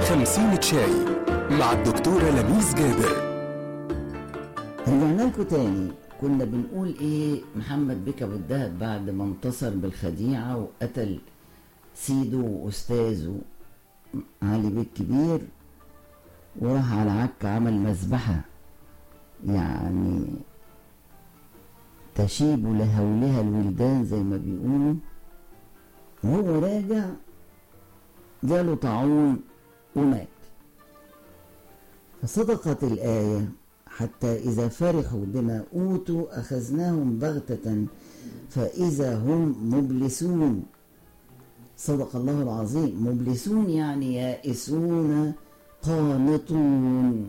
خمسين شاي مع الدكتورة لميس جابر رجعنا لكم تاني كنا بنقول ايه محمد بك ابو الدهب بعد ما انتصر بالخديعه وقتل سيده واستاذه علي بيك كبير وراح على عكا عمل مذبحه يعني تشيب لهولها الولدان زي ما بيقولوا وهو راجع جاله طاعون ومات فصدقت الآية حتى إذا فرحوا بما أوتوا أخذناهم بغتة فإذا هم مبلسون صدق الله العظيم مبلسون يعني يائسون قانطون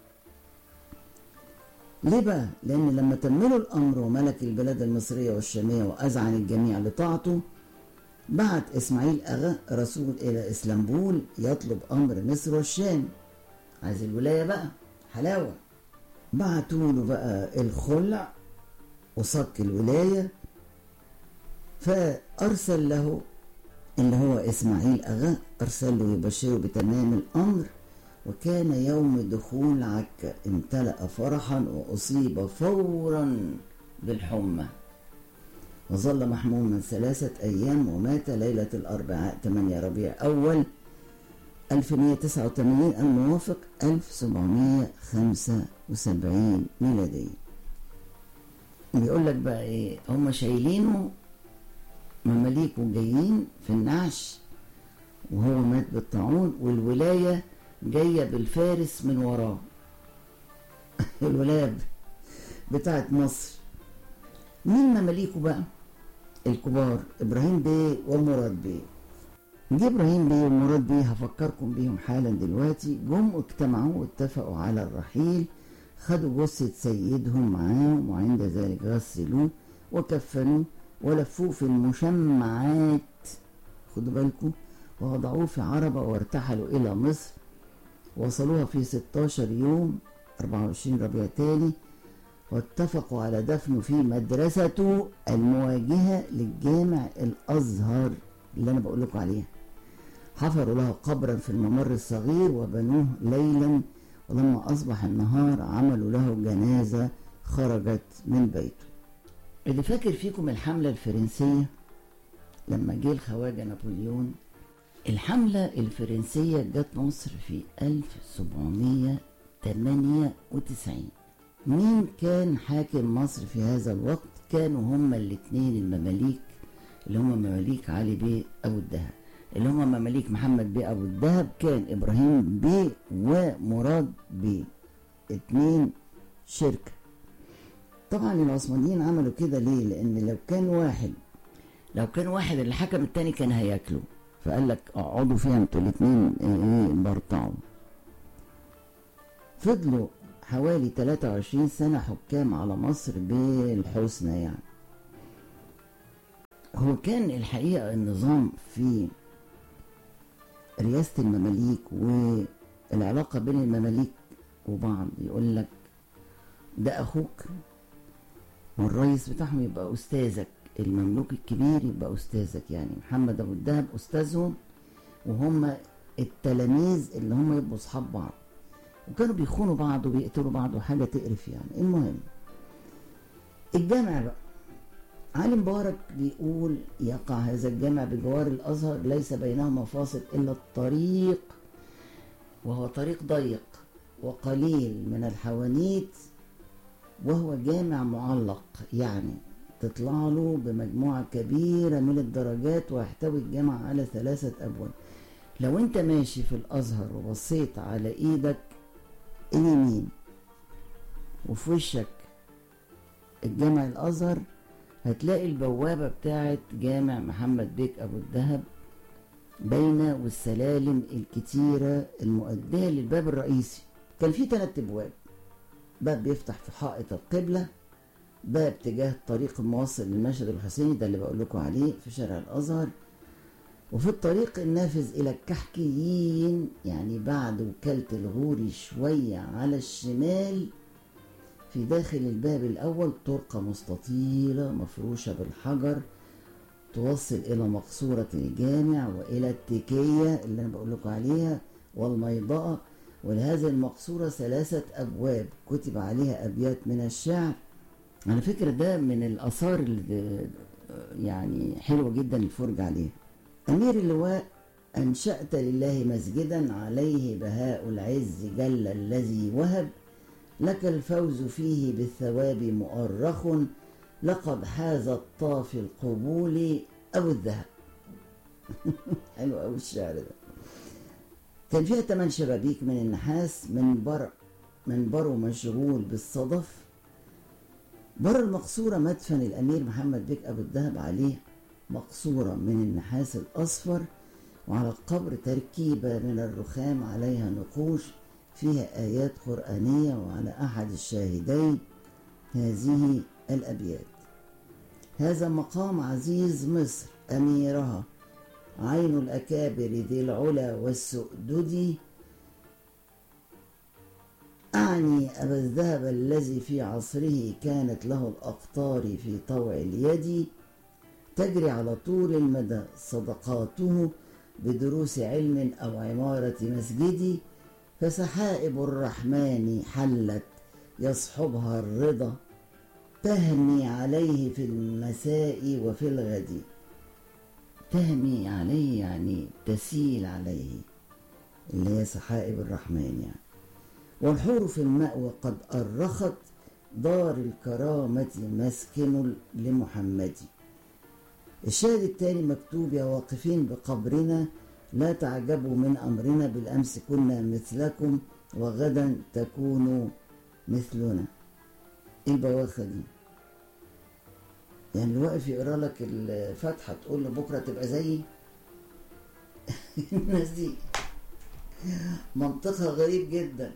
ليه بقى؟ لأن لما تملوا الأمر وملك البلاد المصرية والشامية وأذعن الجميع لطاعته بعت إسماعيل أغا رسول إلى إسلامبول يطلب أمر مصر والشام عايز الولاية بقى حلاوة بعتوا له بقى الخلع وصك الولاية فأرسل له اللي هو إسماعيل أغا أرسل له يبشره بتمام الأمر وكان يوم دخول عكا امتلأ فرحا وأصيب فورا بالحمى وظل محموما ثلاثة أيام ومات ليلة الأربعاء 8 ربيع أول 1189 الموافق 1775 ميلادية بيقول لك بقى ايه هم شايلينه مماليكه جايين في النعش وهو مات بالطاعون والولاية جاية بالفارس من وراه الولاية بتاعت مصر مين مماليكه بقى الكبار ابراهيم بيه ومراد بيه جه ابراهيم بيه ومراد بيه هفكركم بيهم حالا دلوقتي جم اجتمعوا واتفقوا على الرحيل خدوا جثة سيدهم معاهم وعند ذلك غسلوه وكفنوه ولفوه في المشمعات خدوا بالكم ووضعوه في عربة وارتحلوا إلى مصر وصلوها في 16 يوم 24 ربيع تاني واتفقوا على دفنه في مدرسته المواجهة للجامع الأزهر اللي أنا بقول لكم عليها حفروا له قبرا في الممر الصغير وبنوه ليلا ولما أصبح النهار عملوا له جنازة خرجت من بيته اللي فاكر فيكم الحملة الفرنسية لما جه الخواجة نابليون الحملة الفرنسية جت مصر في 1798 مين كان حاكم مصر في هذا الوقت كانوا هما الاثنين المماليك اللي هما مماليك علي بيه أبو الدهب اللي هما مماليك محمد بيه أبو الدهب كان إبراهيم بيه ومراد بيه اتنين شركة طبعا العثمانيين عملوا كده ليه لأن لو كان واحد لو كان واحد اللي حكم التاني كان هياكله فقال لك اقعدوا فيها انتوا الاتنين ايه برطعوا فضلوا حوالي 23 سنة حكام على مصر بالحسنى يعني هو كان الحقيقة النظام في رئاسة المماليك والعلاقة بين المماليك وبعض يقول لك ده أخوك والرئيس بتاعهم يبقى أستاذك المملوك الكبير يبقى أستاذك يعني محمد أبو الدهب أستاذهم وهم التلاميذ اللي هم يبقوا أصحاب بعض وكانوا بيخونوا بعض وبيقتلوا بعض وحاجة تقرف يعني المهم الجامع بقى علي مبارك بيقول يقع هذا الجامع بجوار الأزهر ليس بينهما فاصل إلا الطريق وهو طريق ضيق وقليل من الحوانيت وهو جامع معلق يعني تطلع له بمجموعة كبيرة من الدرجات ويحتوي الجامع على ثلاثة أبواب لو انت ماشي في الأزهر وبصيت على ايدك اليمين وفي وشك الجامع الأزهر هتلاقي البوابة بتاعت جامع محمد بيك أبو الدهب باينة والسلالم الكتيرة المؤدية للباب الرئيسي كان في ثلاث أبواب باب بيفتح في حائط القبلة باب تجاه الطريق الموصل للمشهد الحسيني ده اللي بقول لكم عليه في شارع الأزهر وفي الطريق النافذ إلى الكحكيين يعني بعد وكالة الغوري شوية على الشمال في داخل الباب الأول طرقة مستطيلة مفروشة بالحجر توصل إلى مقصورة الجامع وإلى التكية اللي أنا بقول لكم عليها والميضاء ولهذه المقصورة ثلاثة أبواب كتب عليها أبيات من الشعر على فكرة ده من الآثار اللي يعني حلوة جدا الفرج عليها أمير اللواء أنشأت لله مسجدا عليه بهاء العز جل الذي وهب لك الفوز فيه بالثواب مؤرخ لقد حاز الطاف القبول أو الذهب حلو أوي الشعر ده كان فيها ثمان شبابيك من النحاس من بر منبره مشغول بالصدف بر المقصورة مدفن الأمير محمد بك أبو الدهب عليه مقصورة من النحاس الأصفر وعلى القبر تركيبة من الرخام عليها نقوش فيها آيات قرآنية وعلى أحد الشاهدين هذه الأبيات هذا مقام عزيز مصر أميرها عين الأكابر ذي العلا والسؤدد أعني أبا الذهب الذي في عصره كانت له الأقطار في طوع اليد تجري على طول المدى صدقاته بدروس علم أو عمارة مسجد فسحائب الرحمن حلت يصحبها الرضا تهمي عليه في المساء وفي الغد تهمي عليه يعني تسيل عليه اللي هي سحائب الرحمن يعني والحور في المأوى قد أرخت دار الكرامة مسكن لمحمد الشاهد التالي مكتوب يا واقفين بقبرنا لا تعجبوا من أمرنا بالأمس كنا مثلكم وغدا تكونوا مثلنا ايه البواخة دي يعني اللي واقف يقرا لك الفاتحة تقول له بكرة تبقى زيي الناس دي منطقها غريب جدا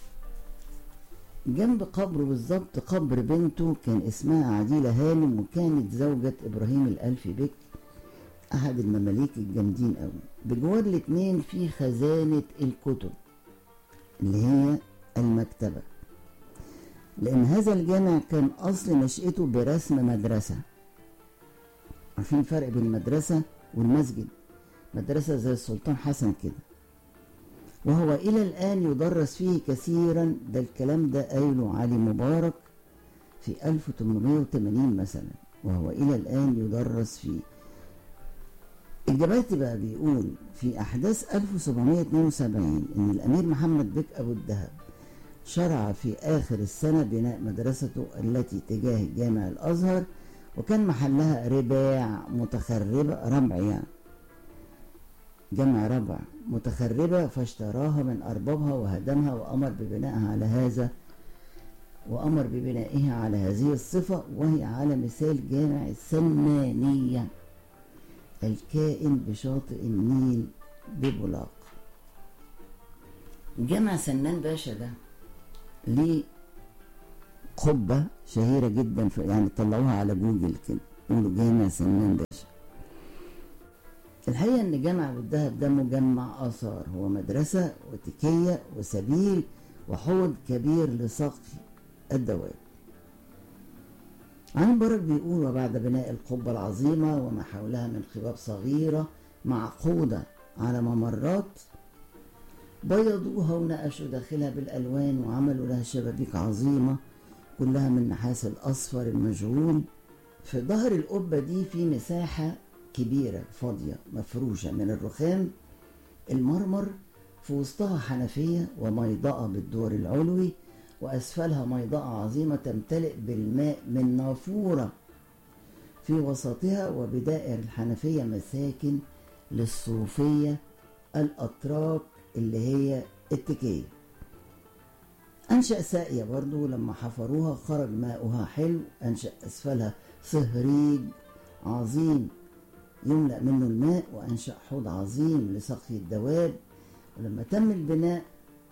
جنب قبره بالظبط قبر بنته كان اسمها عديلة هانم وكانت زوجة إبراهيم الألفي بك أحد المماليك الجامدين أوي بجوار الاتنين في خزانة الكتب اللي هي المكتبة لأن هذا الجامع كان أصل نشأته برسم مدرسة عارفين الفرق بين المدرسة والمسجد مدرسة زي السلطان حسن كده وهو إلى الآن يدرس فيه كثيرا ده الكلام ده قايله علي مبارك في 1880 مثلا وهو إلى الآن يدرس فيه الجباتي بقى بيقول في أحداث 1772 إن الأمير محمد بك أبو الدهب شرع في آخر السنة بناء مدرسته التي تجاه جامع الأزهر وكان محلها رباع متخربة ربع يعني جمع ربع متخربة فاشتراها من أربابها وهدمها وأمر ببنائها على هذا وأمر ببنائها على هذه الصفة وهي على مثال جامع السنانية الكائن بشاطئ النيل ببلاق جامع سنان باشا ده ليه قبة شهيرة جدا في يعني طلعوها على جوجل كده يقولوا جامع سنان باشا الحقيقة إن جامع أبو الدهب ده مجمع آثار هو مدرسة وتكية وسبيل وحوض كبير لسقي الدواب عن مبارك بيقول وبعد بناء القبة العظيمة وما حولها من خباب صغيرة معقودة على ممرات بيضوها ونقشوا داخلها بالألوان وعملوا لها شبابيك عظيمة كلها من نحاس الأصفر المشغول في ظهر القبة دي في مساحة كبيرة فاضية مفروشة من الرخام المرمر في وسطها حنفية وميضاءة بالدور العلوي وأسفلها ميضاءة عظيمة تمتلئ بالماء من نافورة في وسطها وبدائر الحنفية مساكن للصوفية الأتراك اللي هي التكية أنشأ ساقية برضو لما حفروها خرج ماؤها حلو أنشأ أسفلها صهريج عظيم يملأ منه الماء وأنشأ حوض عظيم لسقي الدواب ولما تم البناء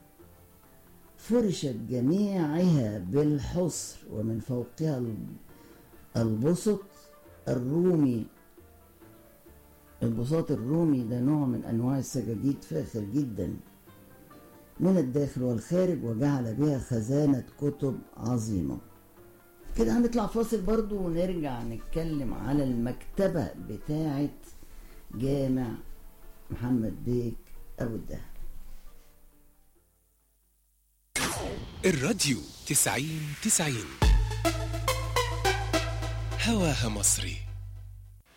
فرشت جميعها بالحصر ومن فوقها البسط الرومي البساط الرومي ده نوع من أنواع السجاجيد فاخر جدا من الداخل والخارج وجعل بها خزانة كتب عظيمة كده هنطلع فاصل برضو ونرجع نتكلم على المكتبة بتاعة جامع محمد بيك أبو الدهب الراديو تسعين تسعين هواها مصري